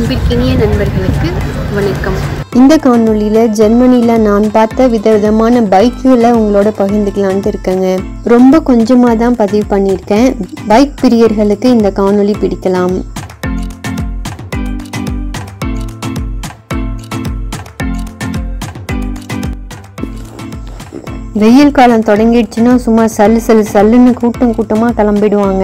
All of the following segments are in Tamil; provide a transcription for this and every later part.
அன்பிற்கினிய நண்பர்களுக்கு வணக்கம் இந்த காணொளியில் ஜெர்மனியில் நான் பார்த்த விதவிதமான பைக்குகளை உங்களோட பகிர்ந்துக்கலான்ட்டு இருக்கேங்க ரொம்ப கொஞ்சமாக தான் பதிவு பண்ணியிருக்கேன் பைக் பிரியர்களுக்கு இந்த காணொளி பிடிக்கலாம் வெயில் காலம் தொடங்கிடுச்சுன்னா சும்மா சல்லு சல்லு சல்லுன்னு கூட்டம் கூட்டமாக கிளம்பிடுவாங்க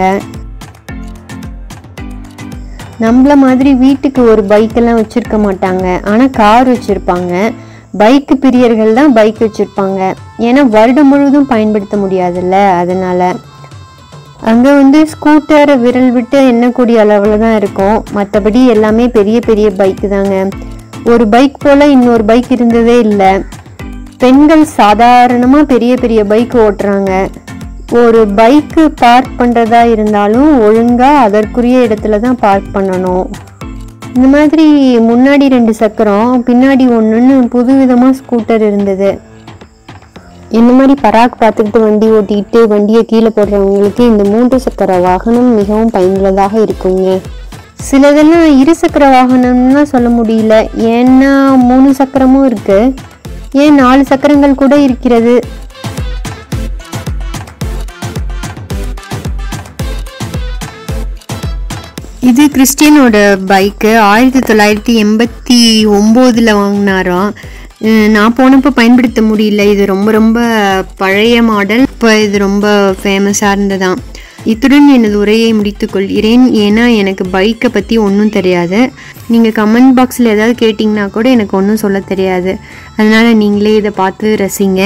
நம்மள மாதிரி வீட்டுக்கு ஒரு பைக்கெல்லாம் வச்சுருக்க மாட்டாங்க ஆனால் கார் வச்சுருப்பாங்க பைக்கு பிரியர்கள் தான் பைக் வச்சுருப்பாங்க ஏன்னா வருடம் முழுவதும் பயன்படுத்த முடியாதுல்ல அதனால் அங்கே வந்து ஸ்கூட்டர் விரல் விட்டு எண்ணக்கூடிய அளவில் தான் இருக்கும் மற்றபடி எல்லாமே பெரிய பெரிய பைக்கு தாங்க ஒரு பைக் போல் இன்னொரு பைக் இருந்ததே இல்லை பெண்கள் சாதாரணமாக பெரிய பெரிய பைக் ஓட்டுறாங்க ஒரு பைக்கு பார்க் பண்ணுறதா இருந்தாலும் ஒழுங்காக அதற்குரிய இடத்துல தான் பார்க் பண்ணணும் இந்த மாதிரி முன்னாடி ரெண்டு சக்கரம் பின்னாடி ஒன்றுன்னு புதுவிதமாக ஸ்கூட்டர் இருந்தது இந்த மாதிரி பராக் பார்த்துக்கிட்டு வண்டி ஓட்டிக்கிட்டு வண்டியை கீழே போடுறவங்களுக்கு இந்த மூன்று சக்கர வாகனம் மிகவும் பயனுள்ளதாக இருக்குங்க சிலதெல்லாம் இரு சக்கர வாகனம்னா சொல்ல முடியல ஏன்னா மூணு சக்கரமும் இருக்கு ஏன் நாலு சக்கரங்கள் கூட இருக்கிறது இது கிறிஸ்டியனோட பைக்கு ஆயிரத்தி தொள்ளாயிரத்தி எண்பத்தி ஒம்போதில் வாங்கினாராம் அஹ் நான் போனப்போ பயன்படுத்த முடியல இது ரொம்ப ரொம்ப பழைய மாடல் இப்போ இது ரொம்ப ஃபேமஸாக இருந்ததாம் இத்துடன் எனது உரையை முடித்துக்கொள்கிறேன் ஏன்னா எனக்கு பைக்கை பற்றி ஒன்றும் தெரியாது நீங்கள் கமெண்ட் பாக்ஸில் ஏதாவது கேட்டிங்கன்னா கூட எனக்கு ஒன்றும் சொல்ல தெரியாது அதனால் நீங்களே இதை பார்த்து ரசிங்க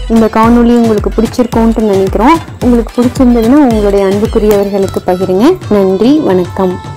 இந்த காணொளி உங்களுக்கு பிடிச்சிருக்கோன்ட்டு நினைக்கிறோம் உங்களுக்கு பிடிச்சிருந்ததுன்னா உங்களுடைய அன்புக்குரியவர்களுக்கு பகிருங்க நன்றி வணக்கம்